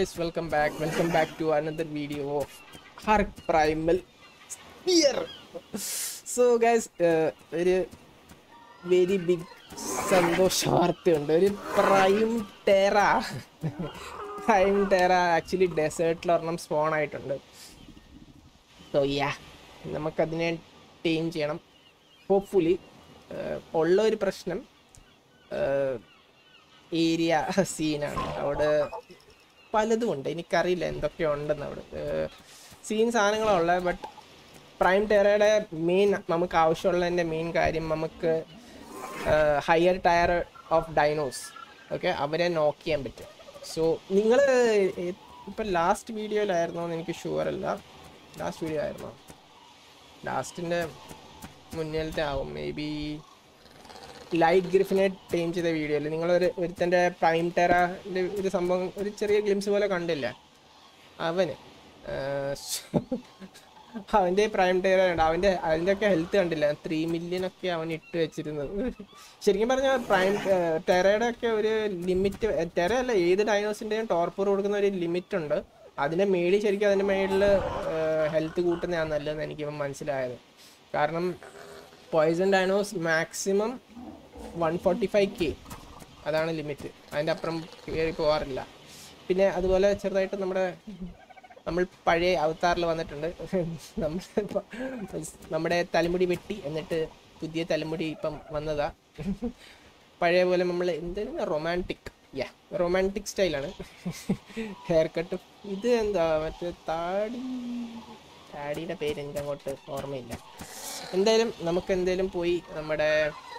guys, welcome back. Welcome back to another video of Hark Primal Spear. So guys, uh, ഒരു very big സന്തോഷ വാർത്തയുണ്ട് ഒരു prime terra prime terra actually ഡെസേർട്ടിൽ ഒരെണ്ണം spawn ആയിട്ടുണ്ട് so yeah നമുക്കതിനെ team ചെയ്യണം ഹോപ്പ്ഫുള്ളി ഉള്ള ഒരു പ്രശ്നം ഏരിയ സീനാണ് അവിടെ പലതും ഉണ്ട് എനിക്കറിയില്ല എന്തൊക്കെ ഉണ്ടെന്ന് അവിടെ സീൻ സാധനങ്ങളുള്ളത് ബട്ട് പ്രൈം ടെറയുടെ മെയിൻ നമുക്ക് ആവശ്യമുള്ളതിൻ്റെ മെയിൻ കാര്യം നമുക്ക് higher tier of dinos okay അവരെ നോക്ക് ചെയ്യാൻ പറ്റും സോ നിങ്ങൾ ഇപ്പം ലാസ്റ്റ് വീഡിയോയിലായിരുന്നോ എന്ന് എനിക്ക് ഷുവർ അല്ല ലാസ്റ്റ് വീഡിയോ ആയിരുന്നോ ലാസ്റ്റിൻ്റെ മുന്നിലത്തെ ആവും മേ ബി ലൈറ്റ് ഗ്രിഫിനെ ടീം ചെയ്ത വീഡിയോയിൽ നിങ്ങളൊരു ഒരുത്തൻ്റെ പ്രൈം ടെറാൻ്റെ ഒരു സംഭവം ഒരു ചെറിയ ഗ്ലിംസ് പോലെ കണ്ടില്ല അവന് അവൻ്റെ പ്രൈം ടെറ ഉണ്ട് അവൻ്റെ അതിൻ്റെ ഒക്കെ ഹെൽത്ത് കണ്ടില്ല ത്രീ മില്യൺ ഒക്കെ അവൻ ഇട്ട് വെച്ചിരുന്നത് ശരിക്കും പറഞ്ഞാൽ പ്രൈം ടെറയുടെ ഒക്കെ ഒരു ലിമിറ്റ് ടെറ അല്ല ഏത് ഡൈനോസിൻ്റെയും ടോർപ്പർ കൊടുക്കുന്ന ഒരു ലിമിറ്റ് ഉണ്ട് അതിൻ്റെ മേളിൽ ശരിക്കും അതിൻ്റെ മേളിൽ ഹെൽത്ത് കൂട്ടുന്നതാണ് നല്ലതെന്ന് എനിക്ക് മനസ്സിലായത് കാരണം poison dinos maximum one forty five K അതാണ് ലിമിറ്റ് അതിൻ്റെ അപ്പുറം കയറി പോകാറില്ല പിന്നെ അതുപോലെ ചെറുതായിട്ട് നമ്മുടെ നമ്മൾ പഴയ അവതാറിൽ വന്നിട്ടുണ്ട് നമ്മൾ നമ്മുടെ തലമുടി വെട്ടി എന്നിട്ട് പുതിയ തലമുടി ഇപ്പം വന്നതാ പഴയ പോലെ നമ്മൾ എന്തെങ്കിലും റൊമാൻറ്റിക് യാ റൊമാൻറ്റിക് സ്റ്റൈലാണ് ഹെയർ കട്ട് ഇത് എന്താ മറ്റേ താടി താടിയുടെ പേര് എനിക്ക് അങ്ങോട്ട് ഓർമ്മയില്ല എന്തായാലും നമുക്ക് എന്തായാലും പോയി നമ്മുടെ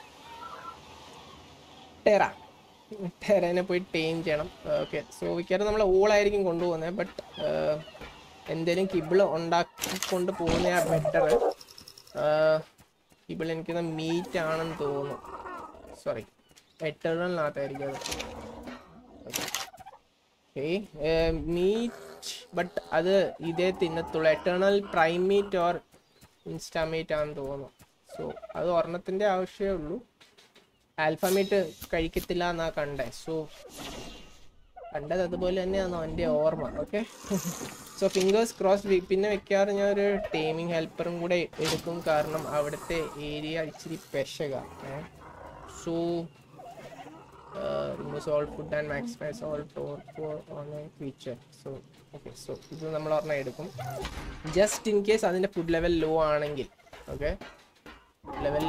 ടെറ ടെറേനെ പോയി ടീം ചെയ്യണം ഓക്കെ സോ മിക്കവാറും നമ്മൾ ഓളായിരിക്കും കൊണ്ടുപോകുന്നത് ബട്ട് എന്തേലും കിബിള് ഉണ്ടാക്കിക്കൊണ്ട് പോകുന്ന ബെറ്റർ കിബിൾ എനിക്കൊന്ന് മീറ്റ് ആണെന്ന് തോന്നുന്നു സോറി എട്ടേണലിനകത്തായിരിക്കും അത് ഓക്കെ മീറ്റ് ബട്ട് അത് ഇതേ തിന്നത്തുള്ളൂ eternal prime meat or insta meat ആണെന്ന് തോന്നുന്നു സോ അത് ഒരെണ്ണത്തിൻ്റെ ആവശ്യമേ ഉള്ളൂ ആൽഫമീറ്റ് കഴിക്കത്തില്ല എന്നാ കണ്ടേ സോ കണ്ടത് അതുപോലെ തന്നെയാണോ എൻ്റെ ഓർമ്മ ഓക്കെ സോ ഫിംഗേഴ്സ് ക്രോസ് പിന്നെ വെക്കാറ് ഞാൻ ഒരു ടൈമിംഗ് ഹെൽപ്പറും കൂടെ എടുക്കും കാരണം അവിടുത്തെ ഏരിയ ഇച്ചിരി പെശക so removes all food and maximize all four four online feature so okay so ഇത് നമ്മൾ ഒരെണ്ണം എടുക്കും ജസ്റ്റ് ഇൻ കേസ് അതിൻ്റെ ഫുഡ് ലെവൽ ലോ ആണെങ്കിൽ ഓക്കെ ലെവൽ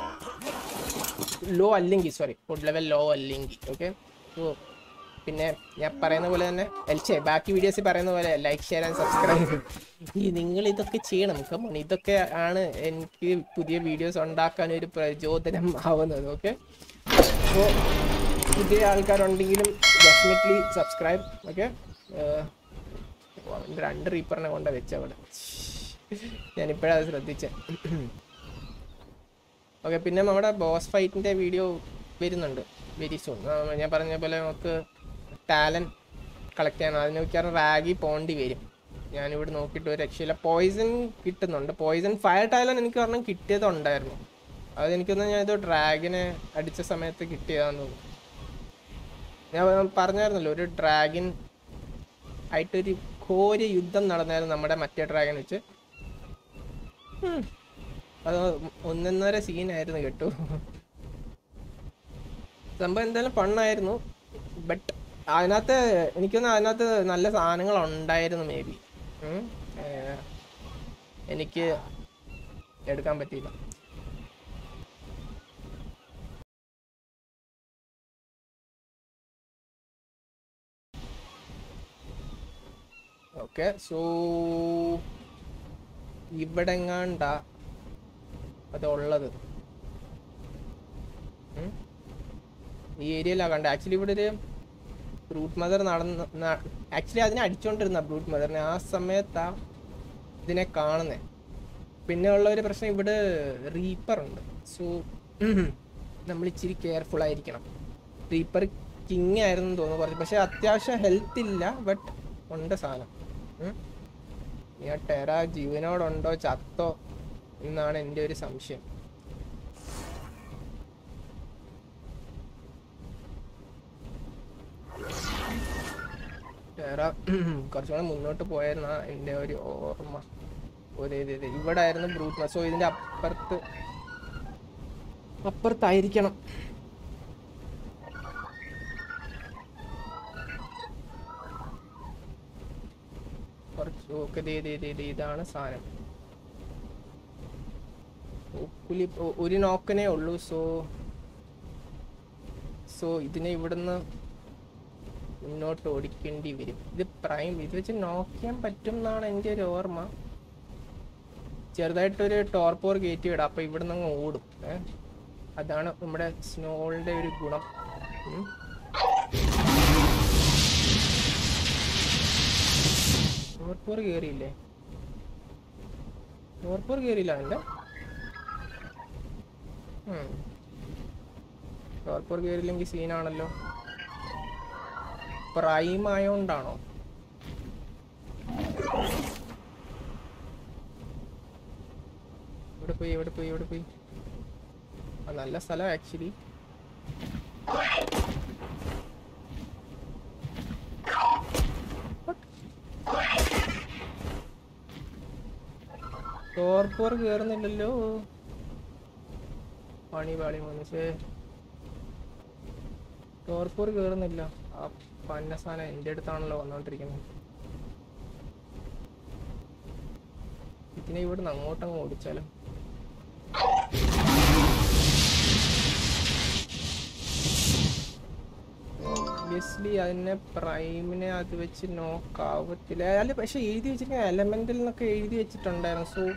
ലോ അല്ലെങ്കിൽ സോറി ഫുഡ് ലെവൽ ലോ അല്ലെങ്കിൽ ഓക്കെ സോ പിന്നെ ഞാൻ പറയുന്ന പോലെ തന്നെ എൽച്ചേ ബാക്കി വീഡിയോസിൽ പറയുന്ന പോലെ ലൈക്ക് ഷെയർ ആൻഡ് സബ്സ്ക്രൈബ് ഈ നിങ്ങൾ ഇതൊക്കെ ചെയ്യണം കമോൺ ഇതൊക്കെ ആണ് എനിക്ക് പുതിയ വീഡിയോസ് ഉണ്ടാക്കാൻ ഒരു പ്രചോദനം ആവുന്നത് ഓക്കെ സോ പുതിയ ആൾക്കാരുണ്ടെങ്കിലും ഡെഫിനറ്റ്ലി സബ്സ്ക്രൈബ് ഓക്കെ രണ്ട് റീപ്പറിനെ കൊണ്ട് വെച്ചവിടെ ഞാനിപ്പോഴത് ശ്രദ്ധിച്ചേ ഓക്കെ പിന്നെ നമ്മുടെ ബോസ് ഫൈറ്റിൻ്റെ വീഡിയോ വരുന്നുണ്ട് വെരി സൂൺ ഞാൻ പറഞ്ഞ പോലെ നമുക്ക് ടാലൻറ്റ് കളക്ട് ചെയ്യണം അതിന് മിക്കവാറും റാഗി പോണ്ടി വരും ഞാനിവിടെ നോക്കിയിട്ട് ഒരു രക്ഷയില്ല പോയിസൺ കിട്ടുന്നുണ്ട് പോയിസൺ ഫയർ ടാലൻ എനിക്ക് പറഞ്ഞാൽ കിട്ടിയതുണ്ടായിരുന്നു അതെനിക്കൊന്ന് ഞാനിത് ഡ്രാഗിനെ അടിച്ച സമയത്ത് കിട്ടിയതാന്ന് തോന്നുന്നു ഞാൻ പറഞ്ഞായിരുന്നല്ലോ ഒരു ഡ്രാഗൻ ആയിട്ടൊരു ഘോര യുദ്ധം നടന്നായിരുന്നു നമ്മുടെ മറ്റേ ഡ്രാഗൻ വെച്ച് അത് ഒന്നൊന്നര സീനായിരുന്നു കേട്ടോ സംഭവം എന്തായാലും ഫണ്ണായിരുന്നു ബട്ട് അതിനകത്ത് എനിക്കൊന്ന് അതിനകത്ത് നല്ല സാധനങ്ങൾ ഉണ്ടായിരുന്നു മേ ബി എനിക്ക് എടുക്കാൻ പറ്റിയില്ല ഓക്കെ സോ ഇവിടെ എങ്ങാണ്ടാ അതുള്ളത് ഈ ഏരിയയിലാണ് കണ്ടത് ആക്ച്വലി ഇവിടെ ഒരു ബ്രൂട്ട് മദർ നടന്ന ആക്ച്വലി അതിനെ അടിച്ചോണ്ടിരുന്ന ബ്രൂട്ട് മദറിനെ ആ സമയത്താ ഇതിനെ കാണുന്നത് പിന്നെ ഉള്ള ഒരു പ്രശ്നം ഇവിടെ റീപ്പർ ഉണ്ട് സോ നമ്മൾ ഇച്ചിരി കെയർഫുൾ ആയിരിക്കണം റീപ്പർ കിങ് ആയിരുന്നു തോന്നുന്നു കുറച്ച് പക്ഷെ അത്യാവശ്യം ഹെൽത്ത് ഇല്ല ബട്ട് ഉണ്ട് സാധനം ഞാൻ ടെറ ജീവനോടുണ്ടോ ചത്തോ എന്നാണ് എൻ്റെ ഒരു സംശയം വേറെ കുറച്ചുകൂടെ മുന്നോട്ട് പോയിരുന്ന എൻ്റെ ഒരു ഓർമ്മ ഒരു ഇത് ഇത് ഇവിടെ ആയിരുന്നു ബ്രൂട്ട് സോ ഇതിൻ്റെ അപ്പുറത്ത് അപ്പുറത്തായിരിക്കണം കുറച്ച് ഓക്കെ ദേ ദേ ദേ ദേ ഇതാണ് സാധനം ഉപ്പുലി ഒ- ഒരു നോക്കനേ ഉള്ളൂ സോ സോ ഇതിനെ ഇവിടുന്ന് മുന്നോട്ട് ഓടിക്കേണ്ടി വരും ഇത് പ്രൈം ഇത് വെച്ച് നോക്കിയാൻ പറ്റും എന്നാണ് എൻ്റെ ഒരു ഓർമ്മ ചെറുതായിട്ടൊരു ടോർപ്പോർ കയറ്റി വിടാം അപ്പൊ ഇവിടുന്ന് അങ്ങ് ഓടും ഏ അതാണ് നമ്മുടെ സ്നോളിന്റെ ഒരു ഗുണം ഉം. ടോർപ്പോർ കയറിയില്ലേ ടോർപ്പോർ കയറിയില്ല എൻ്റെ ടോർപ്പോർ കയറിയില്ലെങ്കിൽ സീനാണല്ലോ പ്രൈം ആയോണ്ടാണോ ഇവിടെ പോയി എവിടെ പോയി എവിടെ പോയി ആ നല്ല സ്ഥലം ആക്ച്വലി ടോർപ്പോർ കേറുന്നില്ലല്ലോ പണി പാളി മനുഷ്യ ടോർപ്പോർ കേറുന്നില്ല ആ പന്ന സാധനം എൻ്റെ അടുത്താണല്ലോ വന്നോണ്ടിരിക്കുന്നത് ഇതിനെ ഇവിടുന്ന് അങ്ങോട്ടങ്ങ് ഓടിച്ചാലോ ഒബ്വിയസ്ലി അതിനെ പ്രൈമിനെ അത് വെച്ച് നോക്കാവത്തില്ല അല്ല പക്ഷെ എഴുതി വെച്ചിരിക്കുന്ന എലമെന്റിൽ നിന്നൊക്കെ എഴുതി വെച്ചിട്ടുണ്ടായിരുന്നു സോ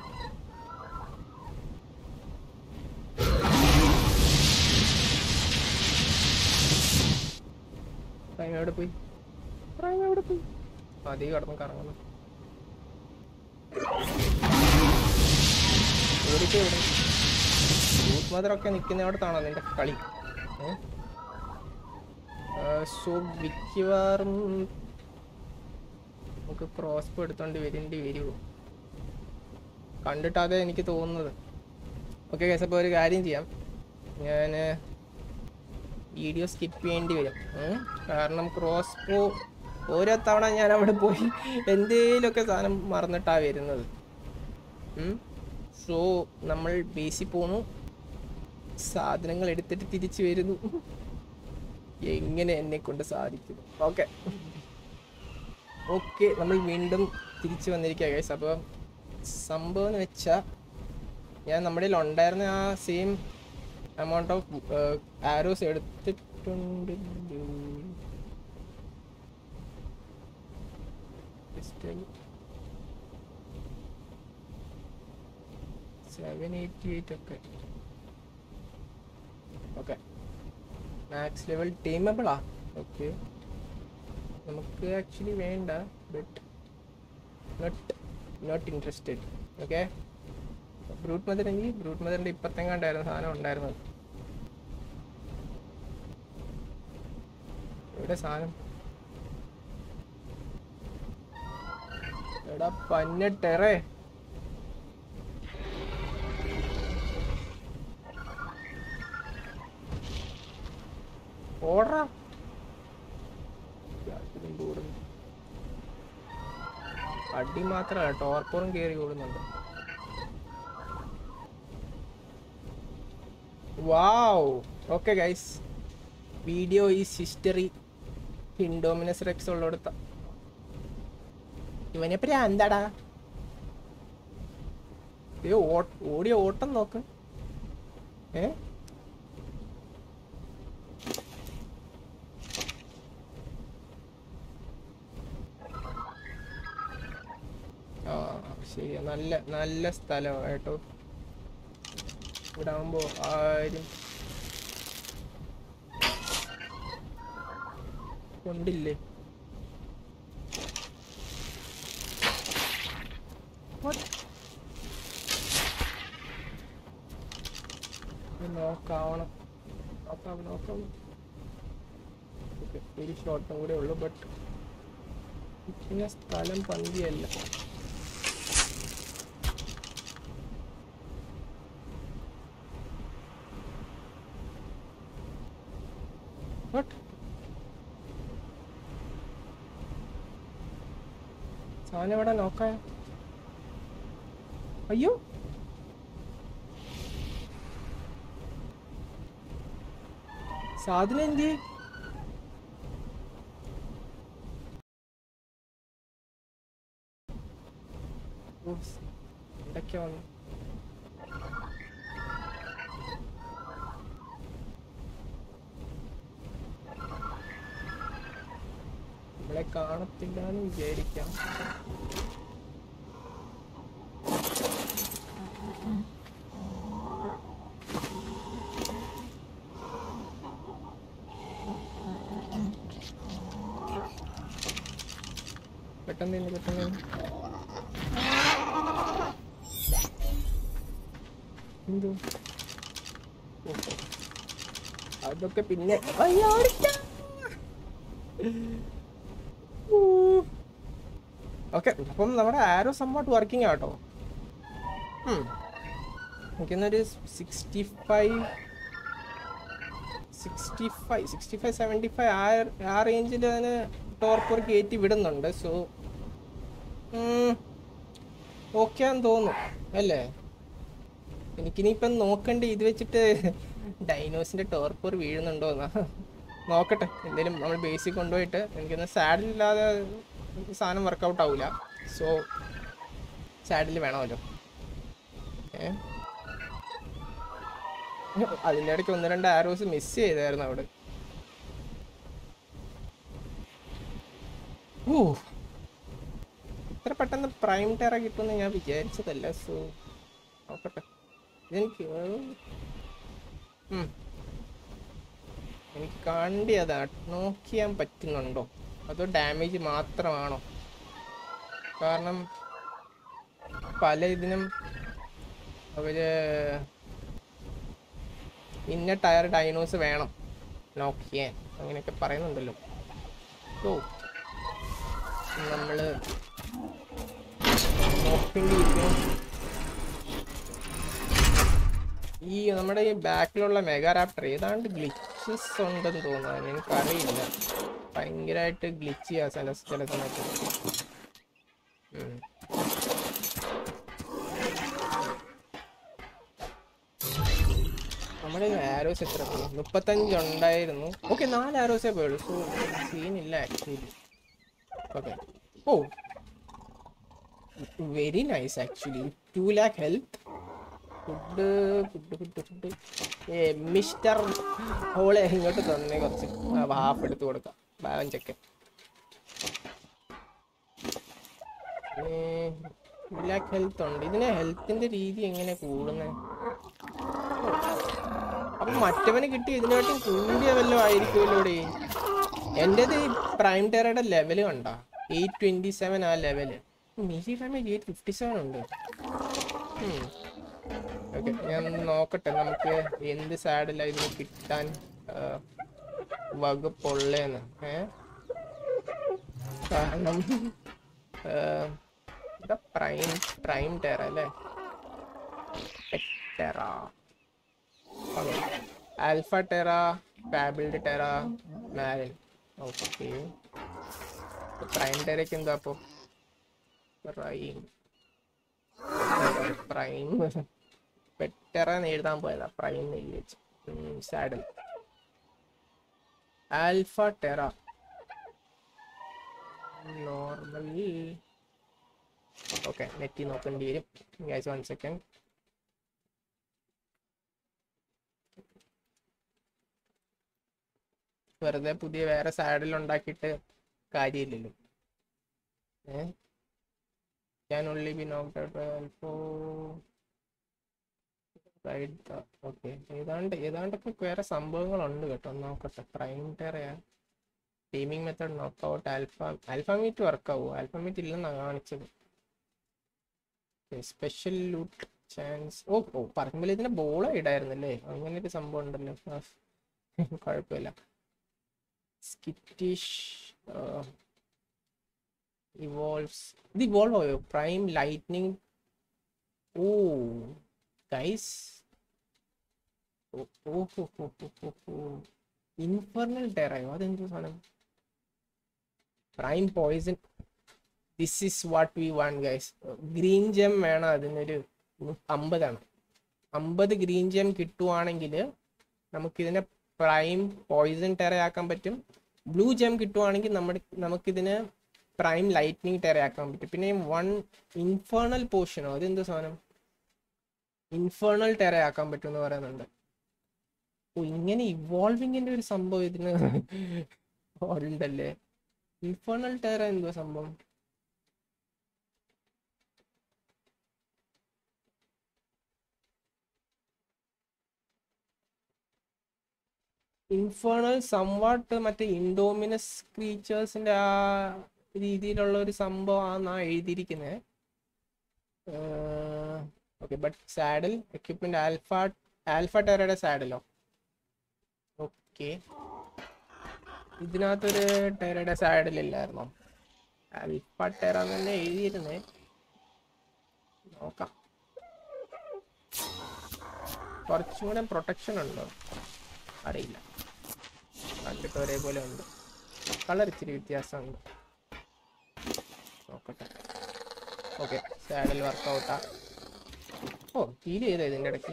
പ്രൈം എവിടെ പോയി പ്രൈം എവിടെ പോയി അതേ കടന്ന് കറങ്ങുന്നു ഓടിക്കോ ഇവിടെ യൂത്ത് മദറൊക്കെ നിൽക്കുന്നിടത്താണോ നിന്റെ കളി ഏ സോ മിക്കവാറും നമുക്ക് ക്രോസ്പോ എടുത്തോണ്ട് വരേണ്ടി വരുമോ കണ്ടിട്ട് അതേ എനിക്ക് തോന്നുന്നത് ഓക്കെ കേസ് അപ്പോൾ ഒരു കാര്യം ചെയ്യാം ഞാൻ വീഡിയോ സ്കിപ്പ് ചെയ്യേണ്ടി വരും ഉം. കാരണം ക്രോസ്പോ ഓരോ തവണ ഞാൻ അവിടെ പോയി എന്തേലുമൊക്കെ സാധനം മറന്നിട്ടാ വരുന്നത് സോ നമ്മൾ ബേസിൽ പോന്നു സാധനങ്ങൾ എടുത്തിട്ട് തിരിച്ചു വരുന്നു എങ്ങനെ എന്നെ കൊണ്ട് സാധിക്കുന്നു ഓക്കെ ഓക്കെ നമ്മൾ വീണ്ടും തിരിച്ചു വന്നിരിക്കുക ഗൈസ് അപ്പോൾ സംഭവം എന്ന് വെച്ചാൽ ഞാൻ നമ്മുടെ കയ്യിൽ ഉണ്ടായിരുന്ന ആ സെയിം എമൗണ്ട് ഓഫ് ആരോസ് എടുത്തിട്ടുണ്ട് സെവൻ എയ്റ്റി എയ്റ്റ് ഒക്കെ ഓക്കെ മാക്സ് ലെവൽ ടീമബിളാ ഓക്കെ നമുക്ക് ആക്ച്വലി വേണ്ട but not not interested okay brute മദറെങ്കിൽ ബ്രൂട്ട് മദറിൻ്റെ ഇപ്പത്തെങ്ങാണ്ടായിരുന്നു സാധനം ഉണ്ടായിരുന്നത് എവിടെ സാധനം എടാ പഞ്ഞിട്ടേറേ ഓടറാ ഇതിലും കൂടുന്നു. അടി മാത്രല്ല ടോർപ്പോറും കേറി ഓടുന്നുണ്ട് wow okay guys video is history indominus rex ഉള്ളിടത്ത ഇവനെ എന്താടാ ഓടിയ ഓട്ടം നോക്ക് ഏ ആ ശരി നല്ല നല്ല സ്ഥലമാണ് കേട്ടോ ഇവിടെ ആകുമ്പോ ആരും കൊണ്ടില്ലേ What? ഇത് നോക്കാവണം നോക്കാം നോക്കാം ഓക്കെ ഒരു ഷോട്ടും കൂടെ ഉള്ളു ബട്ട് ഇങ്ങനെ സ്ഥലം പന്തിയല്ല What? സാധനം എവിടെ നോക്കാൻ അയ്യോ സാധനം എന്തി എന്തൊക്കെയാ വന്നു നമ്മളെ കാണത്തില്ല എന്ന് വിചാരിക്കാം പെട്ടെന്ന് തന്നെ, പെട്ടെന്ന് തന്നെ. എന്തോ ഓ. അതൊക്കെ പിന്നെ അയ്യോ, ഓടിക്കാം. ഓക്കെ അപ്പം നമ്മുടെ ആരോ സംവാട്ട് വർക്കിംഗ് ആട്ടോ എനിക്കൊന്നൊരു sixty five sixty five sixty five seventy five ആ ആ റേഞ്ചിൽ അതിന് ടോർപ്പർ കയറ്റി വിടുന്നുണ്ട് സോ ഓക്കെ ആന്ന് തോന്നുന്നു അല്ലേ എനിക്കിനിയിപ്പം നോക്കണ്ടേ ഇത് വെച്ചിട്ട് ഡൈനോസിന്റെ ടോർപ്പർ വീഴുന്നുണ്ടോ എന്നാ നോക്കട്ടെ എന്തേലും നമ്മൾ ബേസിക് കൊണ്ടുപോയിട്ട് എനിക്കൊന്ന് സാഡിലില്ലാതെ സാധനം വർക്കൗട്ട് ആവില്ല സോ സാഡിൽ വേണമല്ലോ ഏ അതിൻ്റെ ഇടയ്ക്ക് ഒന്ന് രണ്ട് ആരോസ് മിസ് ചെയ്തായിരുന്നു അവിടെ ഓ ഇത്ര പെട്ടെന്ന് പ്രൈം ടെറ കിട്ടുമെന്ന് ഞാൻ വിചാരിച്ചതല്ല സോ നോക്കട്ടെ ഇതെനിക്ക് ഉം. എനിക്ക് കണ്ടിയതാ നോക്കിയാൻ പറ്റുന്നുണ്ടോ അതോ ഡാമേജ് മാത്രമാണോ കാരണം പല ഇതിനും അവര് ഇന്ന ടയർ ഡൈനോസ് വേണം നോക്കിയാൻ അങ്ങനെയൊക്കെ പറയുന്നുണ്ടല്ലോ ഓ നമ്മള് നോക്കേണ്ടിയിരിക്കുന്നു ഈ നമ്മുടെ ഈ ബാക്കിലുള്ള മെഗാറാപ്റ്റർ ഏതാണ്ട് ഗ്ലിച്ചസ് ഉണ്ടെന്ന് തോന്നുന്നു എനിക്കറിയില്ല ഭയങ്കരമായിട്ട് ഗ്ലിച്ച് ചെയ്യാ ചില ചില സമയത്ത് ഉം. നമ്മുടെ ആരോസ് എത്ര പോയി മുപ്പത്തഞ്ച് ഉണ്ടായിരുന്നു ഓക്കെ നാല് ആരോസേ പോയുള്ളൂ സോ സീനില്ല actually okay oh very nice actually two lakh health food food food food ഏ മിസ്റ്റർ ഹോളെ ഇങ്ങോട്ട് തന്നെ കുറച്ച് ഹാഫ് എടുത്ത് കൊടുക്കാം ബാലൻ ചെക്കൻ ലാക്ക് ഹെൽത്ത് ഉണ്ട് ഇതിന് ഹെൽത്തിന്റെ രീതി എങ്ങനെ കൂടുന്നത് അപ്പൊ മറ്റവന് കിട്ടി ഇതിനായിട്ടും കൂടിയ വല്ലതും ആയിരിക്കുമല്ലോടെ എൻ്റെത് ഈ പ്രൈം ടെറയുടെ ലെവൽ കണ്ട എയ്റ്റ് ട്വന്റി സെവൻ ആ level melee damage eight fifty seven ഉണ്ട് ഓക്കെ ഞാൻ ഒന്ന് നോക്കട്ടെ നമുക്ക് എന്ത് സാഡില ഇതിന് കിട്ടാൻ ആ, വകുപ്പുള്ളേന്ന് ഏ കാരണം ആ, ഇതാ പ്രൈം പ്രൈം ടെറ അല്ലേ terra alpha terra fabled terra മാരൻ ഓക്കെ പ്രൈം ടെറയ്ക്ക് എന്താ അപ്പോ പ്രൈം പ്രൈം പെറ്ററ എഴുതാൻ പോയതാ പ്രൈം എഴുതി വെച്ച് saddle alpha terra normal okay നെറ്റി നോക്കേണ്ടി വരും ഗൈസ് വൺ സെക്കൻഡ് വെറുതെ പുതിയ വേറെ സാഡിൽ ഉണ്ടാക്കിയിട്ട് കാര്യമില്ലല്ലോ ഏ ഞാൻ ഉള്ളി ബി നോക്ക്ഡ് ഔട്ട് ഓക്കെ ഏതാണ്ട് ഏതാണ്ടൊക്കെ വേറെ സംഭവങ്ങളുണ്ട് കേട്ടോ നോക്കട്ടെ പ്രൈം ടെറയാ taming method knockout alpha alpha meat വർക്കാവോ ആൽഫ മീറ്റ് ഇല്ലെന്നാണ് കാണിച്ചത് special loot chance oh oh പറയുമ്പോൾ ഇതിന് ബോൾ ഇടായിരുന്നല്ലേ അങ്ങനെ ഒരു സംഭവം ഉണ്ടല്ലോ ആ, കുഴപ്പമില്ല സ്കിറ്റിഷ് ഇവോൾവ്സ് ഇത് ഇവോൾവ് ആയോ prime lightning oh guys infernal ടെറയോ അതെന്തോ സാധനം prime poison this is what we want guys green gem വേണം അതിനൊരു അമ്പതാണ് അമ്പത് ഗ്രീൻ ജെം കിട്ടുവാണെങ്കിൽ നമുക്കിതിനെ പ്രൈം പോയിസൺ ടെറയാക്കാൻ പറ്റും ബ്ലൂ ജെം കിട്ടുവാണെങ്കിൽ നമ്മുടെ നമുക്കിതിന് പ്രൈം ലൈറ്റ്നിങ് ടെറയാക്കാൻ പറ്റും പിന്നെ വൺ ഇൻഫേർണൽ പോർഷനോ അതെന്ത് സാധനം ഇൻഫേർണൽ ടെറയാക്കാൻ പറ്റും എന്ന് പറയുന്നുണ്ട് ഓ ഇങ്ങനെ ഇവോൾവിങ്ങിന്റെ ഒരു സംഭവം ഇതിന് ഉണ്ടല്ലേ ഇൻഫേർണൽ ടെറ എന്തോ സംഭവം ഇൻഫേർണൽ സംവാട്ട് മറ്റേ ഇൻഡോമിനസ് ക്രീച്ചേഴ്സിന്റെ ആ രീതിയിലുള്ള ഒരു സംഭവമാണ് എഴുതിയിരിക്കുന്നത് okay but saddle equipment alpha alpha ടെറയുടെ സാഡിലോ ഓക്കെ ഇതിനകത്തൊരു ടെറയുടെ സാഡിലില്ലായിരുന്നോ ആൽഫ ടെറ എന്ന് തന്നെ എഴുതിയിരുന്നേ നോക്കാം കുറച്ചും കൂടെ പ്രൊട്ടക്ഷൻ ഉണ്ടോ അറിയില്ല കണ്ടിട്ട് ഒരേപോലെ ഉണ്ട് കളർ ഇച്ചിരി വ്യത്യാസമുണ്ട് നോക്കട്ടെ ഓക്കെ സാഡിൽ വർക്കൗട്ടാ ഓ ഹീൽ ചെയ്ത ഇതിൻ്റെ ഇടയ്ക്ക്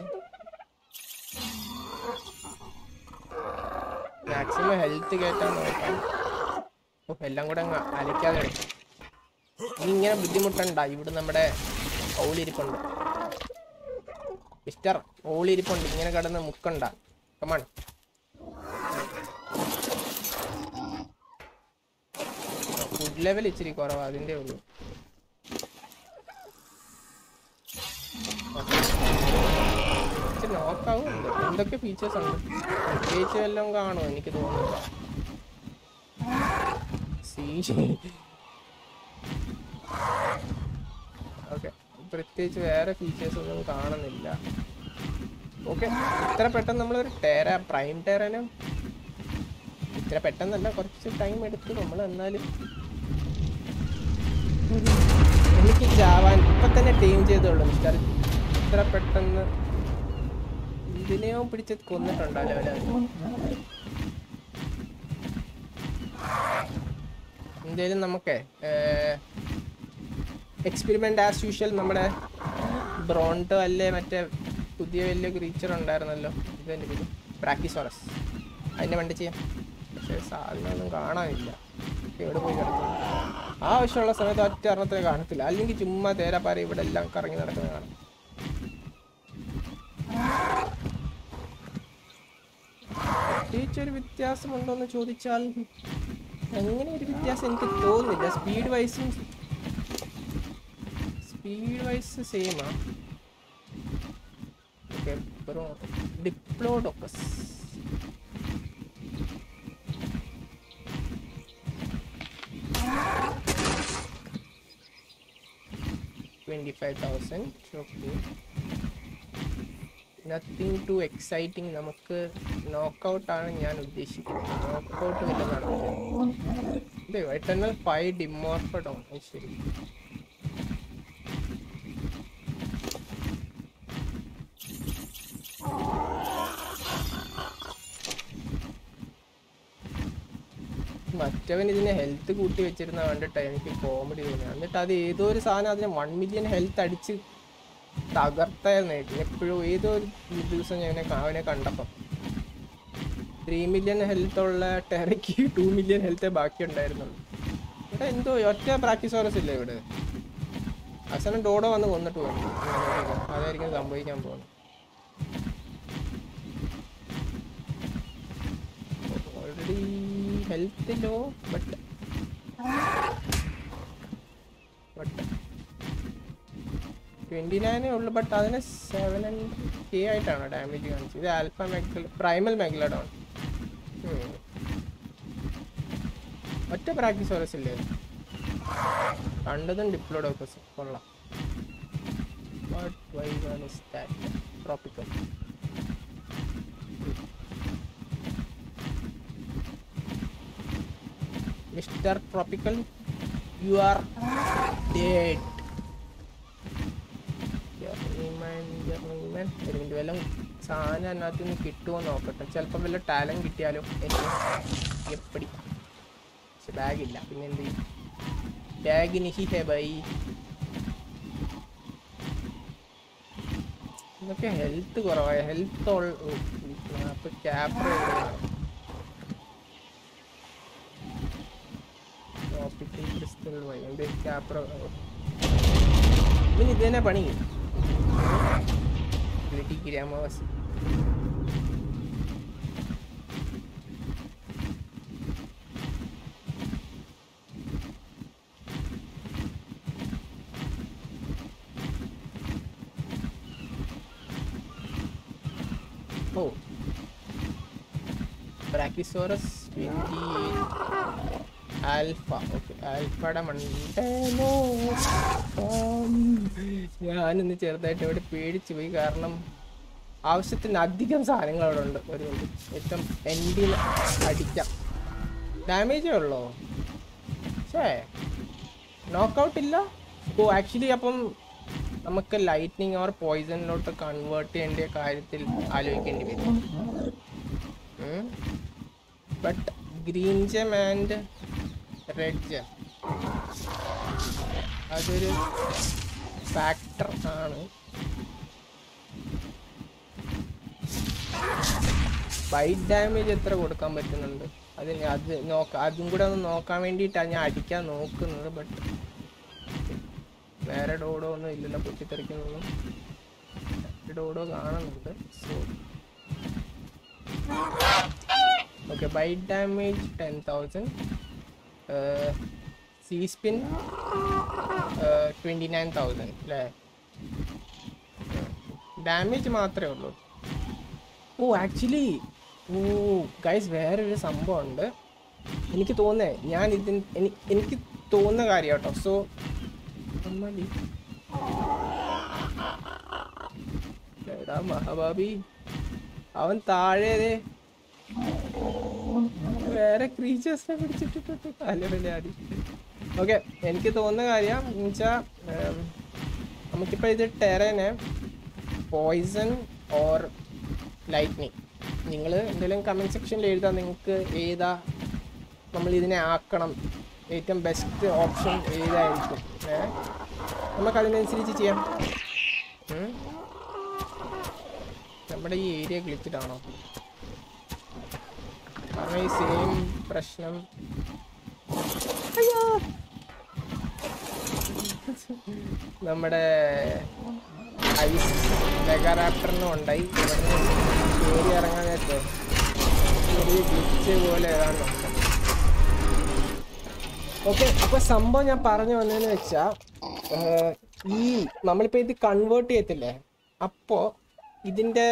മാക്സിമം ഹെൽത്ത് കയറ്റാൻ നോക്കാം ഓ എല്ലാം കൂടെ അങ്ങ് അലക്കാതെ എടുക്കും നീ ഇങ്ങനെ ബുദ്ധിമുട്ടണ്ട ഇവിടെ നമ്മുടെ ഓളിരിപ്പുണ്ട് മിസ്റ്റർ ഓളിരിപ്പുണ്ട് ഇങ്ങനെ കിടന്ന് മുക്കണ്ട കമാൺ ഫുഡ് ലെവൽ ഇച്ചിരി കുറവാ അതിന്റെ ഉള്ളൂ ഇച്ചിരി നോക്കാവും എന്തൊക്കെ ഫീച്ചേഴ്സ് ഉണ്ട് പ്രത്യേകിച്ച് എല്ലാം കാണുമോ എനിക്ക് തോന്നുന്നില്ല ഓക്കെ പ്രത്യേകിച്ച് വേറെ ഫീച്ചേഴ്സ് ഒന്നും കാണുന്നില്ല ഓക്കെ ഇത്ര പെട്ടെന്ന് നമ്മളൊരു ടേര പ്രൈം ടേരനും ഇത്ര പെട്ടെന്നല്ല കുറച്ച് ടൈം എടുത്തു നമ്മൾ എന്നാലും എനിക്ക് ജാവാൻ ഇപ്പൊ തന്നെ ടീം ചെയ്തോളൂ മിസ്റ്റർ ഇത്ര പെട്ടെന്ന് ഇതിനെയോ പിടിച്ച് കൊന്നിട്ടുണ്ടല്ലോ അവര് എന്തേലും നമുക്കേ എക്സ്പെരിമെന്റ് ആസ് യൂഷ്വൽ നമ്മുടെ ബ്രോണ്ടോ അല്ലേ മറ്റേ പുതിയ വലിയ ക്രീച്ചർ ഉണ്ടായിരുന്നല്ലോ ഇതെന്റെ പേര് പ്രാക്കിസോറസ് അതിന്റെ വണ്ടി ചെയ്യാം പക്ഷേ സാധനമൊന്നും കാണാനില്ല എവിടെ പോയി കിടക്കുന്നു ആവശ്യമുള്ള സമയത്ത് ഒറ്റ എണ്ണത്തിന് കാണത്തില്ല അല്ലെങ്കിൽ ചുമ്മാ തേരാപ്പാര ഇവിടെ എല്ലാം കറങ്ങി നടക്കുന്നത് കാണാം പ്രത്യേകിച്ച് ഒരു വ്യത്യാസമുണ്ടോ എന്ന് ചോദിച്ചാൽ അങ്ങനെ ഒരു വ്യത്യാസം എനിക്ക് തോന്നുന്നില്ല സ്പീഡ് വൈസും സ്പീഡ് വൈസ് സെയിമാ okay diplodocus twenty five thousand okay nothing too exciting നമുക്ക് നോക്കൗട്ടാണ് ഞാൻ ഉദ്ദേശിക്കുന്നത് നോക്കൗട്ട് വല്ല നടക്കും എറ്റർണൽ ഫൈവ് ഡിമോർഫഡോ ശരി മറ്റവൻ ഇതിനെ ഹെൽത്ത് കൂട്ടി വെച്ചിരുന്ന കണ്ടിട്ട് എനിക്ക് കോമഡി തോന്നി എന്നിട്ട് അത് ഏതോ ഒരു സാധനം അതിന് വൺ മില്യൺ ഹെൽത്ത് അടിച്ച് തകർത്തായിരുന്നു എപ്പോഴും ഏതോ ഒരു ദിവസം ഞാൻ ഇവനെ- അവനെ കണ്ടപ്പം ത്രീ മില്യൺ ഹെൽത്ത് ഉള്ള ടെറയ്ക്ക് ടു മില്യൺ ഹെൽത്തേ ബാക്കി ഉണ്ടായിരുന്നുള്ളൂ ഇവിടെ എന്തോ ഒറ്റ പ്രാക്ടീസോറസ് ഇല്ല ഇവിടെ അവസാനം ഡോഡോ വന്ന് കൊന്നിട്ട് പോകും അതായിരിക്കും സംഭവിക്കാൻ പോകുന്നത് already health low but but twenty നയനേ ഉള്ളു ബട്ട് അതിന് സെവൻ കെ ആയിട്ടാണ് ഡാമേജ് കാണിച്ചത് ഇത് ആൽഫ മെഗൽ പ്രൈമൽ മെഗലഡോൺ ഒറ്റ പ്രാക്ടീസ് ഓറസ് ഇല്ലേ കണ്ടതും ഡിപ്ലോഡോക്കസ് കൊള്ളാം what why one is that tropical mister tropical you are dead ഒരു മിനിറ്റ് വല്ല സാധനം അതിനകത്ത് നിന്ന് കിട്ടുമോ നോക്കട്ടെ ചിലപ്പോൾ വല്ല ടാലൻറ്റ് കിട്ടിയാലോ എനിക്ക് എപ്പടി പക്ഷെ ബാഗില്ല പിന്നെ എന്ത് ചെയ്യും टैग नहीं है भाई ഇതൊക്കെ ഹെൽത്ത് കുറവായ ഹെൽത്ത് അപ്പൊ ക്യാപ്ര ട്രോപ്പിക്കൽ ക്രിസ്റ്റൽ വൈകണ്ട് ക്യാപ്ര ഇവന് ഇത് തന്നെ പണി ഗ്രിറ്റി ഗ്രാമവാസി oh brachiosaurus twenty alpha okay ആൽഫയുടെ മണ്ടേനോ ഞാനിന്ന് ചെറുതായിട്ട് ഇവിടെ പേടിച്ചു പോയി കാരണം ആവശ്യത്തിന് അധികം സാധനങ്ങൾ അവിടെ ഉണ്ട് ഒരു മിനിറ്റ് ഏറ്റവും എൻഡിൽ അടിക്കാം ഡാമേജേ ഉള്ളോ ഷേ നോക്കൗട്ട് ഇല്ല ഓ ആക്ച്വലി അപ്പം നമുക്ക് ലൈറ്റ്നിങ് ഓർ പോയിസണിലോട്ട് കൺവേർട്ട് ചെയ്യേണ്ട കാര്യത്തിൽ ആലോചിക്കേണ്ടി വരും but green gem and red gem അതൊരു ഫാക്ടർ ആണ് ബൈറ്റ് ഡാമേജ് എത്ര കൊടുക്കാൻ പറ്റുന്നുണ്ട് അത് ഞാൻ- അത് നോക്കാം അതും കൂടെ ഒന്ന് നോക്കാൻ വേണ്ടിയിട്ടാണ് ഞാൻ അടിക്കാൻ നോക്കുന്നത് ബട്ട് വേറെ ഡോഡോ ഒന്നും ഇല്ലല്ലോ പൊട്ടിത്തെറിക്കുന്നൊന്നും ഡോഡോ കാണുന്നുണ്ട് so okay bite damage ten thousand see spin twenty nine thousand അല്ലേ ഡാമേജ് മാത്രമേ ഉള്ളൂ ഓ ആക്ച്വലി ഓ ഗൈസ് വേറൊരു സംഭവം ഉണ്ട് എനിക്ക് തോന്നേ ഞാൻ ഇതിന് എനി- എനിക്ക് തോന്നുന്ന കാര്യം കേട്ടോ സോ എടാ മഹാബാബി അവൻ താഴെ ദേ വേറെ ക്രീച്ചേഴ്സിനെ പിടിച്ചിട്ടിട്ട് അല്ലല്ലേ ആദ്യം ഓക്കെ എനിക്ക് തോന്നുന്ന കാര്യം എന്നുവെച്ചാൽ നമുക്കിപ്പോൾ ഇത് ടെറേനെ പോയിസൺ ഓർ ലൈറ്റ്നിങ് നിങ്ങൾ എന്തെങ്കിലും കമൻറ്റ് സെക്ഷനിൽ എഴുതാം നിങ്ങൾക്ക് ഏതാ നമ്മൾ ഇതിനെ ആക്കണം ഏറ്റവും ബെസ്റ്റ് ഓപ്ഷൻ ഏതായിരിക്കും ഏ നമുക്ക് അതിനനുസരിച്ച് ചെയ്യാം ഉം. നമ്മുടെ ഈ ഏരിയ ഗ്ലിച്ചിട്ടാണോ കാരണം ഈ സെയിം പ്രശ്നം അയ്യോ. നമ്മുടെ ഐസ് മെഗാറാപ്റ്ററിനും ഉണ്ടായി ഇവിടുന്ന് കയറി ഇറങ്ങാൻ നേരത്തെ ചെറിയ ഗ്ലിച്ച് പോലെ ഏതാണ്ട് ഓക്കെ അപ്പൊ സംഭവം ഞാൻ പറഞ്ഞു വന്നതെന്ന് വെച്ചാ ഏർ, ഈ നമ്മളിപ്പോ ഇത് കൺവേർട്ട് ചെയ്യത്തില്ലേ അപ്പോ ഇതിന്റെ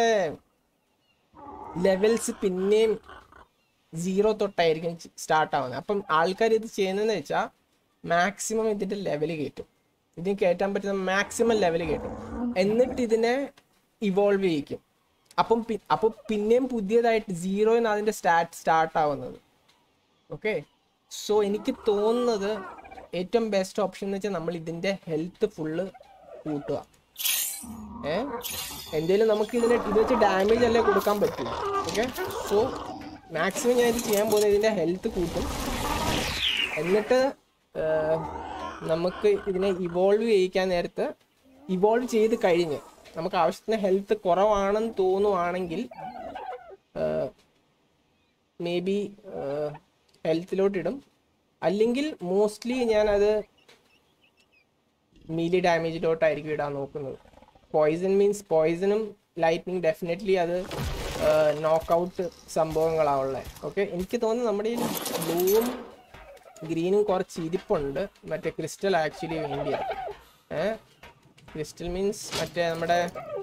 ലെവൽസ് പിന്നെയും സീറോ തൊട്ടായിരിക്കും സ്റ്റാർട്ട് ആവുന്നത് അപ്പം ആൾക്കാർ ഇത് ചെയ്യുന്നതെന്ന് വെച്ചാൽ മാക്സിമം ഇതിന്റെ ലെവൽ കയറ്റും ഇതിന് കയറ്റാൻ പറ്റുന്ന മാക്സിമം ലെവൽ കയറ്റും എന്നിട്ട് ഇതിനെ ഇവോൾവ് ചെയ്യിക്കും അപ്പം പി- അപ്പം പിന്നെയും പുതിയതായിട്ട് സീറോയിൽ അതിന്റെ സ്റ്റാർട്ട് സ്റ്റാർട്ട് ആവുന്നത് ഓക്കെ സോ എനിക്ക് തോന്നുന്നത് ഏറ്റവും ബെസ്റ്റ് ഓപ്ഷൻ എന്ന് വെച്ചാൽ നമ്മൾ ഇതിന്റെ ഹെൽത്ത് ഫുള്ള് കൂട്ടുക ഏ എന്തേലും നമുക്ക് ഇതിനെ ഇത് വെച്ച് ഡാമേജ് അല്ലേ കൊടുക്കാൻ പറ്റൂ ഓക്കെ സോ മാക്സിമം ഞാൻ ഇത് ചെയ്യാൻ പോകുന്നത് ഇതിന്റെ ഹെൽത്ത് കൂട്ടും എന്നിട്ട് ഏർ, നമുക്ക് ഇതിനെ ഇവോൾവ് ചെയ്യിക്കാൻ നേരത്ത് ഇവോൾവ് ചെയ്ത് കഴിഞ്ഞ് നമുക്ക് ആവശ്യത്തിന് ഹെൽത്ത് കുറവാണെന്ന് തോന്നുവാണെങ്കിൽ മേ ബി ഹെൽത്തിലോട്ട് ഇടും അല്ലെങ്കിൽ മോസ്റ്റ്ലി ഞാനത് മീലി ഡാമേജിലോട്ടായിരിക്കും ഇടാൻ നോക്കുന്നത് പോയിസൺ മീൻസ് പോയിസണും ലൈറ്റ്നിങ് ഡെഫിനറ്റ്ലി അത് നോക്കൗട്ട് സംഭവങ്ങളാണുള്ളത് ഓക്കെ എനിക്ക് തോന്നുന്നു നമ്മുടെ ഈ ബ്ലൂവും ഗ്രീനും കുറച്ച് ഇരിപ്പുണ്ട് മറ്റേ ക്രിസ്റ്റൽ ആക്ച്വലി വേണ്ടിയാണ് ഏ ക്രിസ്റ്റൽ മീൻസ് മറ്റേ നമ്മുടെ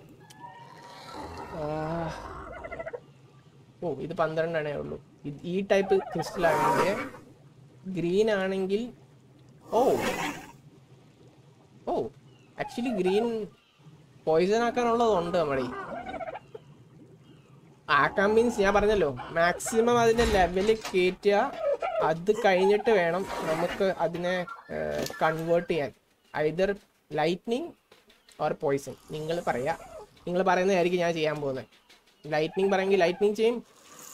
ആ, ഓ ഇത് പന്ത്രണ്ടെണ്ണേ ഉള്ളൂ ഇത് ഈ ടൈപ്പ് ക്രിസ്റ്റൽ ആണെങ്കിൽ ഗ്രീൻ ആണെങ്കിൽ oh oh actually green poison ആക്കാനുള്ളതുണ്ട് നമ്മുടെ ഈ. ആക്കാൻ മീൻസ് ഞാൻ പറഞ്ഞല്ലോ മാക്സിമം അതിന്റെ ലെവല് കയറ്റുക അത് കഴിഞ്ഞിട്ട് വേണം നമുക്ക് അതിനെ കൺവേർട്ട് ചെയ്യാൻ ഐദർ ലൈറ്റ്നിങ് ഓർ പോയിസൺ നിങ്ങൾ പറയാ നിങ്ങൾ പറയുന്നതായിരിക്കും ഞാൻ ചെയ്യാൻ പോകുന്നത് ലൈറ്റ്നിങ് പറയുമെങ്കിൽ ലൈറ്റ്നിങ് ചെയ്യും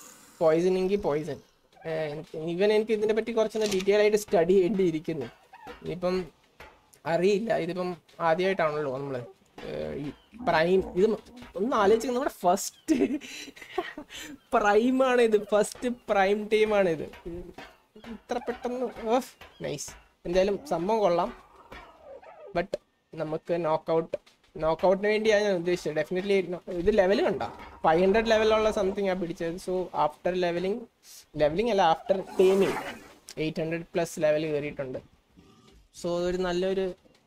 പോയിസൺ എങ്കിൽ പോയിസൺ ഈവൻ എനിക്ക് ഇതിനെ പറ്റി കുറച്ചൊന്ന് ഡീറ്റെയിൽ ആയിട്ട് സ്റ്റഡി ചെയ്യേണ്ടിയിരിക്കുന്നു ഇനിയിപ്പം അറിയില്ല ഇതിപ്പം ആദ്യമായിട്ടാണല്ലോ നമ്മൾ ഈ പ്രൈം ഇത് ഒന്ന് ആലോചിച്ച് നമ്മുടെ ഫസ്റ്റ് പ്രൈമാണ് ഇത് ഫസ്റ്റ് പ്രൈം ടീമാണ് ഇത് ഇത്ര പെട്ടെന്ന് ഓഫ് നൈസ് എന്തായാലും സംഭവം കൊള്ളാം ബട്ട് നമുക്ക് നോക്കൗട്ട് നോക്കൗട്ടിന് വേണ്ടിയാണ് ഞാൻ ഉദ്ദേശിച്ചത് ഡെഫിനറ്റ്ലി ഇത് ലെവൽ കണ്ട ഫൈവ് ഹൺഡ്രഡ് ലെവലുള്ള സംതിങ് ആ പിടിച്ചത് സോ ആഫ്റ്റർ ലെവലിംഗ് ലെവലിംഗ് അല്ല after taming eight hundred plus level കയറിയിട്ടുണ്ട് സോ ഒരു നല്ലൊരു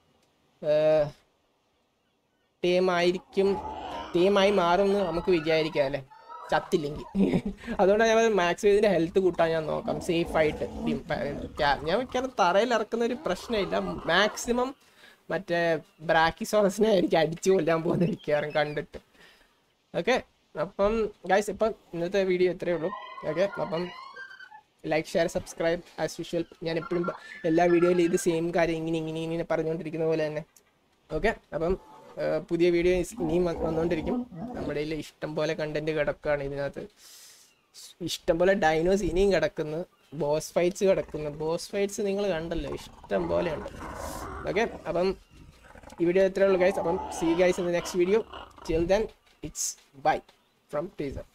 ടീമായിരിക്കും ടീമായി മാറുമെന്ന് നമുക്ക് വിചാരിക്കാം അല്ലേ ചത്തില്ലെങ്കിൽ അതുകൊണ്ടാണ് ഞാൻ മാക്സ് ഇതിന്റെ ഹെൽത്ത് കൂട്ടാൻ ഞാൻ നോക്കാം സേഫ് ആയിട്ട് ടീം ഞാൻ മിക്കവാറും തറയിൽ ഇറക്കുന്ന ഒരു പ്രശ്നമില്ല മാക്സിമം മറ്റേ ബ്രാക്കിസോറസിനെ എനിക്ക് അടിച്ചു കൊല്ലാൻ പോകുന്ന മിക്കവാറും കണ്ടിട്ട് ഓക്കെ അപ്പം ഗൈസ് ഇപ്പം ഇന്നത്തെ വീഡിയോ ഇത്രയേ ഉള്ളൂ ഓക്കെ അപ്പം like share subscribe as usual ഞാൻ എപ്പോഴും എല്ലാ വീഡിയോയിലും ഇത് സെയിം കാര്യം ഇങ്ങനെ ഇങ്ങനെ ഇങ്ങനെ പറഞ്ഞുകൊണ്ടിരിക്കുന്ന പോലെ തന്നെ ഓക്കെ അപ്പം ആ, പുതിയ വീഡിയോ ഇനിയും വ- വന്നുകൊണ്ടിരിക്കും നമ്മുടെ കയ്യിൽ ഇഷ്ടം പോലെ കണ്ടന്റ് കിടക്കുകയാണ് ഇതിനകത്ത് ഇഷ്ടം പോലെ ഡൈനോസ് ഇനിയും കിടക്കുന്നു ബോസ് ഫൈറ്റ്സ് കിടക്കുന്നു ബോസ് ഫൈറ്റ്സ് നിങ്ങൾ കണ്ടല്ലോ ഇഷ്ടം പോലെയുണ്ട് ഓക്കെ അപ്പം ഈ വീഡിയോ ഇത്രയേ ഉള്ളൂ ഗൈസ് അപ്പം see guys in the next video chill then it's bye from teaser